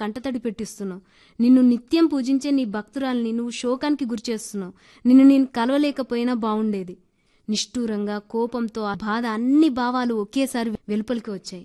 కంటతడి పెట్టిస్తున్నావు నిన్ను నిత్యం పూజించే నీ భక్తురాల్ని నువ్వు శోకానికి గురిచేస్తున్నావు నిన్ను నేను కలవలేకపోయినా బావుండేది నిష్ఠూరంగా కోపంతో ఆ బాధ అన్ని భావాలు ఒకేసారి వెలుపలికి వచ్చాయి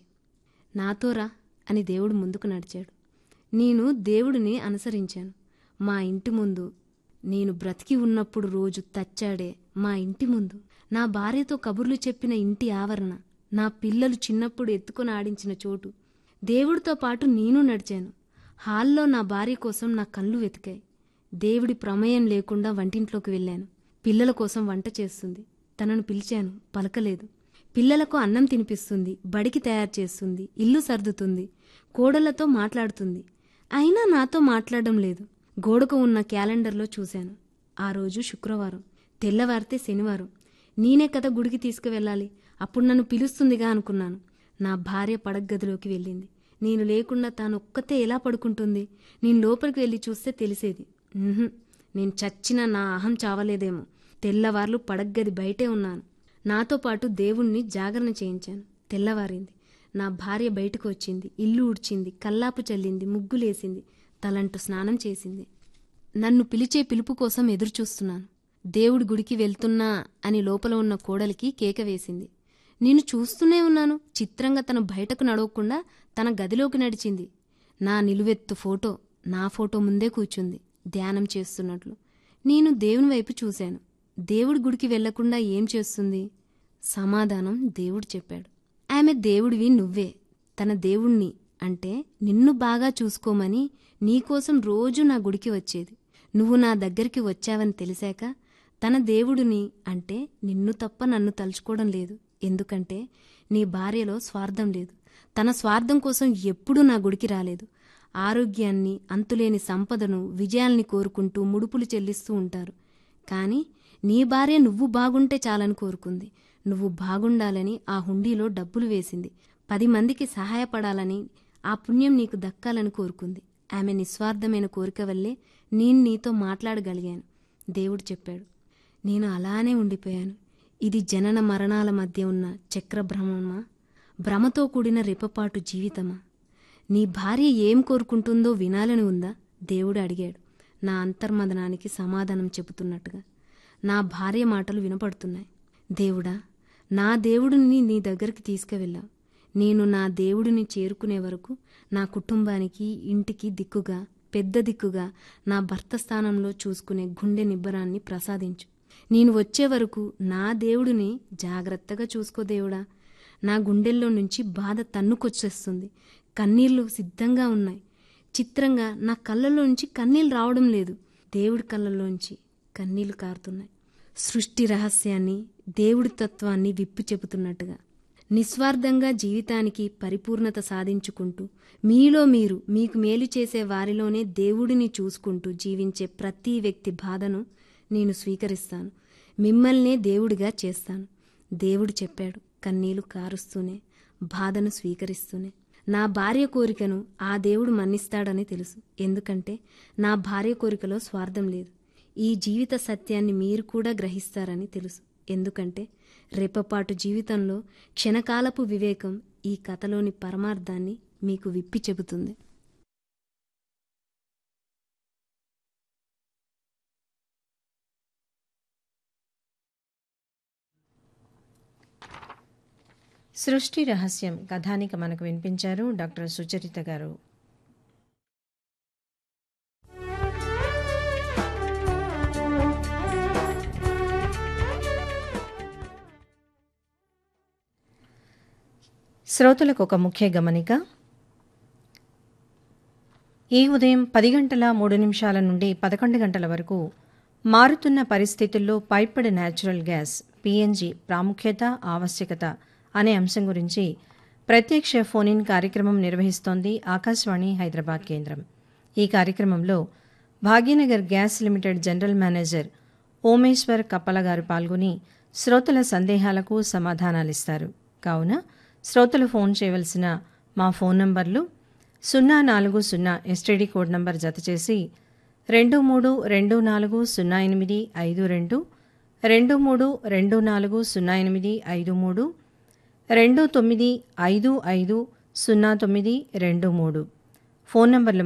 నాతోరా అని దేవుడు ముందుకు నడిచాడు నేను దేవుడిని అనుసరించాను మా ఇంటి ముందు నేను బ్రతికి ఉన్నప్పుడు రోజు తచ్చాడే మా ఇంటి ముందు నా భార్యతో కబుర్లు చెప్పిన ఇంటి ఆవరణ నా పిల్లలు చిన్నప్పుడు ఎత్తుకొని ఆడించిన చోటు దేవుడితో పాటు నేను నడిచాను హాల్లో నా భార్య కోసం నా కళ్ళు వెతికాయి దేవుడి ప్రమేయం లేకుండా వంటింట్లోకి వెళ్ళాను పిల్లల కోసం వంట చేస్తుంది తనను పిలిచాను పలకలేదు పిల్లలకు అన్నం తినిపిస్తుంది బడికి తయారు చేస్తుంది ఇల్లు సర్దుతుంది కోడళ్లతో మాట్లాడుతుంది అయినా నాతో మాట్లాడడం లేదు గోడకు ఉన్న క్యాలెండర్లో చూశాను ఆ రోజు శుక్రవారం తెల్లవారితే శనివారం నేనే కదా గుడికి తీసుకువెళ్ళాలి అప్పుడు నన్ను పిలుస్తుందిగా అనుకున్నాను నా భార్య పడగదిలోకి వెళ్ళింది నేను లేకుండా తాను ఒక్కతే ఎలా పడుకుంటుంది నేను లోపలికి వెళ్ళి చూస్తే తెలిసేది ఉహుం, నేను చచ్చినా నా అహం చావలేదేమో తెల్లవార్లు పడగ్గది బయటే ఉన్నాను నాతో పాటు దేవుణ్ణి జాగరణ చేయించాను తెల్లవారింది నా భార్య బయటకు వచ్చింది ఇల్లు ఉడ్చింది కల్లాపు చల్లింది ముగ్గులేసింది తలంటు స్నానం చేసింది నన్ను పిలిచే పిలుపు కోసం ఎదురుచూస్తున్నాను దేవుడి గుడికి వెళ్తున్నా అని లోపల ఉన్న కోడలికి కేక వేసింది నేను చూస్తూనే ఉన్నాను చిత్రంగా తను బయటకు నడవకుండా తన గదిలోకి నడిచింది నా నిలువెత్తు ఫోటో నా ఫోటో ముందే కూర్చుంది ధ్యానం చేస్తున్నట్లు నేను దేవుని వైపు చూశాను దేవుడి గుడికి వెళ్లకుండా ఏం చేస్తుంది సమాధానం దేవుడు చెప్పాడు ఆమె దేవుడివి నువ్వే తన దేవుణ్ణి అంటే నిన్ను బాగా చూసుకోమని నీకోసం రోజు నా గుడికి వచ్చేది నువ్వు నా దగ్గరికి వచ్చావని తెలిసాక తన దేవుడిని అంటే నిన్ను తప్ప నన్ను తలుచుకోవడం లేదు ఎందుకంటే నీ భార్యలో స్వార్థం లేదు తన స్వార్థం కోసం ఎప్పుడూ నా గుడికి రాలేదు ఆరోగ్యాన్ని అంతులేని సంపదను విజయాల్ని కోరుకుంటూ ముడుపులు చెల్లిస్తూ ఉంటారు కానీ నీ భార్య నువ్వు బాగుంటే చాలని కోరుకుంది నువ్వు బాగుండాలని ఆ హుండీలో డబ్బులు వేసింది పది మందికి సహాయపడాలని ఆ పుణ్యం నీకు దక్కాలని కోరుకుంది ఆమె నిస్వార్థమైన కోరిక వల్లే నేను నీతో మాట్లాడగలిగాను దేవుడు చెప్పాడు నేను అలానే ఉండిపోయాను ఇది జనన మరణాల మధ్య ఉన్న చక్రభ్రమమా భ్రమతో కూడిన రెప్పపాటు జీవితమా నీ భార్య ఏం కోరుకుంటుందో వినాలని ఉందా దేవుడు అడిగాడు నా అంతర్మదనానికి సమాధానం చెబుతున్నట్టుగా నా భార్య మాటలు వినపడుతున్నాయి దేవుడా నా దేవుడిని నీ దగ్గరికి తీసుకువెళ్ళావు నేను నా దేవుడిని చేరుకునే వరకు నా కుటుంబానికి ఇంటికి దిక్కుగా పెద్ద దిక్కుగా నా భర్త స్థానంలో చూసుకునే గుండె నిబ్బరాన్ని ప్రసాదించు నేను వచ్చే వరకు నా దేవుడిని జాగ్రత్తగా చూసుకో దేవుడా నా గుండెల్లో నుంచి బాధ తన్నుకొచ్చేస్తుంది కన్నీళ్లు సిద్ధంగా ఉన్నాయి చిత్రంగా నా కళ్ళలోంచి కన్నీళ్ళు రావడం లేదు దేవుడి కళ్ళలోంచి కన్నీళ్లు కారుతున్నాయి సృష్టి రహస్యాన్ని దేవుడి తత్వాన్ని విప్పి చెబుతున్నట్టుగా నిస్వార్థంగా జీవితానికి పరిపూర్ణత సాధించుకుంటూ మీలో మీరు మీకు మేలు చేసే వారిలోనే దేవుడిని చూసుకుంటూ జీవించే ప్రతి వ్యక్తి బాధను నేను స్వీకరిస్తాను మిమ్మల్నే దేవుడిగా చేస్తాను దేవుడు చెప్పాడు కన్నీళ్లు కారుస్తూనే బాధను స్వీకరిస్తూనే నా భార్య కోరికను ఆ దేవుడు మన్నిస్తాడని తెలుసు ఎందుకంటే నా భార్య కోరికలో స్వార్థం లేదు ఈ జీవిత సత్యాన్ని మీరు కూడా గ్రహిస్తారని తెలుసు ఎందుకంటే రెప్పపాటు జీవితంలో క్షణకాలపు వివేకం ఈ కథలోని పరమార్థాన్ని మీకు విప్పి చెబుతుంది సృష్టి రహస్యం కథానిక మనకు వినిపించారు డాక్టర్ సుచరిత గారు శ్రోతలకు ఒక ముఖ్య గమనిక ఈ ఉదయం పది గంటల మూడు నిమిషాల నుండి పదకొండు గంటల వరకు మారుతున్న పరిస్థితుల్లో పైప్డ్ న్యాచురల్ గ్యాస్ పిఎన్జి ప్రాముఖ్యత ఆవశ్యకత అనే అంశం గురించి ప్రత్యక్ష ఫోన్ ఇన్ కార్యక్రమం నిర్వహిస్తోంది ఆకాశవాణి హైదరాబాద్ కేంద్రం ఈ కార్యక్రమంలో Bhagyanagar gas limited general manager Omeshwar Kappala garu పాల్గొని శ్రోతల సందేహాలకు సమాధానాలిస్తారు కావున శ్రోతలు ఫోన్ చేయవలసిన మా ఫోన్ నంబర్లు సున్నా నాలుగు సున్నా ఎస్టీడీ కోడ్ నంబర్ జతచేసి రెండు మూడు రెండు నాలుగు సున్నా ఎనిమిది ఐదు రెండు రెండు మూడు రెండు నాలుగు సున్నా ఎనిమిది ఐదు మూడు రెండు తొమ్మిది ఐదు ఐదు సున్నా తొమ్మిది రెండు మూడు ఫోన్ నంబర్లు